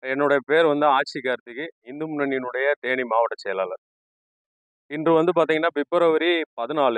என்னுடைய பேர் வந்து ஆட்சி கார்த்திகை இந்து முன்னணியினுடைய தேனி மாவட்ட செயலாளர் இன்று வந்து பார்த்தீங்கன்னா பிப்ரவரி பதினாலு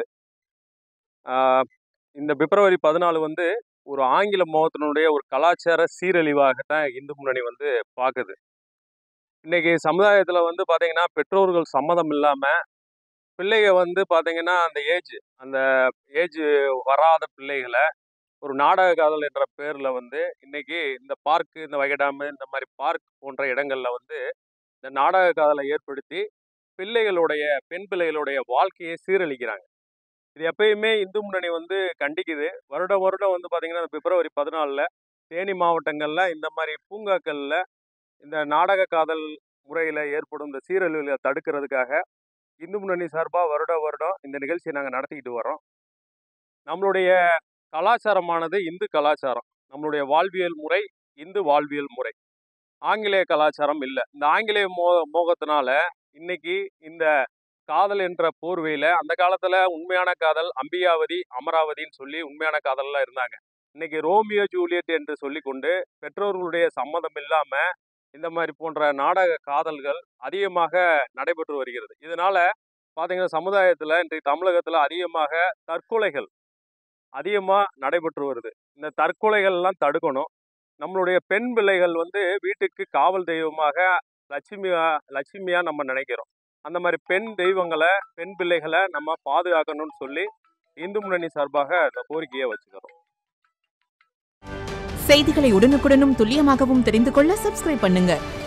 இந்த பிப்ரவரி பதினாலு வந்து ஒரு ஆங்கில மதத்தினுடைய ஒரு கலாச்சார சீரழிவாகத்தான் இந்து முன்னணி வந்து பார்க்குது இன்னைக்கு சமுதாயத்தில் வந்து பார்த்தீங்கன்னா பெற்றோர்கள் சம்மதம் இல்லாமல் பிள்ளைங்க வந்து பார்த்தீங்கன்னா அந்த ஏஜ் அந்த ஏஜ் வராத பிள்ளைகளை ஒரு நாடக காதல் என்ற பேரில் வந்து இன்னைக்கு இந்த பார்க்கு இந்த வகைடாமு இந்த மாதிரி பார்க் போன்ற இடங்கள்ல வந்து இந்த நாடக காதலை ஏற்படுத்தி பிள்ளைகளுடைய பெண் பிள்ளைகளுடைய வாழ்க்கையை சீரழிக்கிறாங்க இது எப்பயுமே இந்து முன்னணி வந்து கண்டிக்குது வருடம் வருடம் வந்து பார்த்தீங்கன்னா பிப்ரவரி பதினாலில் தேனி மாவட்டங்களில் இந்த மாதிரி பூங்காக்களில் இந்த நாடக காதல் முறையில் ஏற்படும் இந்த சீரழிவுகளை தடுக்கிறதுக்காக இந்து முன்னணி சார்பாக வருட வருடம் இந்த நிகழ்ச்சியை நாங்கள் நடத்திக்கிட்டு வரோம் நம்மளுடைய கலாச்சாரமானது இந்து கலாச்சாரம் நம்மளுடைய வாழ்வியல் முறை இந்து வாழ்வியல் முறை ஆங்கிலேய கலாச்சாரம் இல்லை இந்த ஆங்கிலேய மோ மோகத்தினால இன்னைக்கு இந்த காதல் என்ற போர்வையில் அந்த காலத்தில் உண்மையான காதல் அம்பியாவதி அமராவதின்னு சொல்லி உண்மையான காதல்லாம் இருந்தாங்க இன்னைக்கு ரோமியோ ஜூலியட் என்று சொல்லி கொண்டு பெற்றோர்களுடைய சம்மதம் இல்லாமல் இந்த மாதிரி போன்ற நாடக காதல்கள் அதிகமாக நடைபெற்று வருகிறது இதனால பார்த்தீங்கன்னா சமுதாயத்தில் இன்றைக்கு தமிழகத்தில் அதிகமாக தற்கொலைகள் அதிகமாக நடைபெற்று வருது இந்த தற்கொலைகள்லாம் தடுக்கணும் நம்மளுடைய பெண் பிள்ளைகள் வந்து வீட்டுக்கு காவல் தெய்வமாக லட்சுமியா லட்சுமியா நம்ம நினைக்கிறோம் அந்த மாதிரி பெண் தெய்வங்களை பெண் பிள்ளைகளை நம்ம பாதுகாக்கணும்னு சொல்லி இந்து முன்னணி சார்பாக இந்த கோரிக்கையை வச்சுக்கிறோம் செய்திகளை உடனுக்குடனும் துல்லியமாகவும் தெரிந்து கொள்ள சப்ஸ்கிரைப் பண்ணுங்க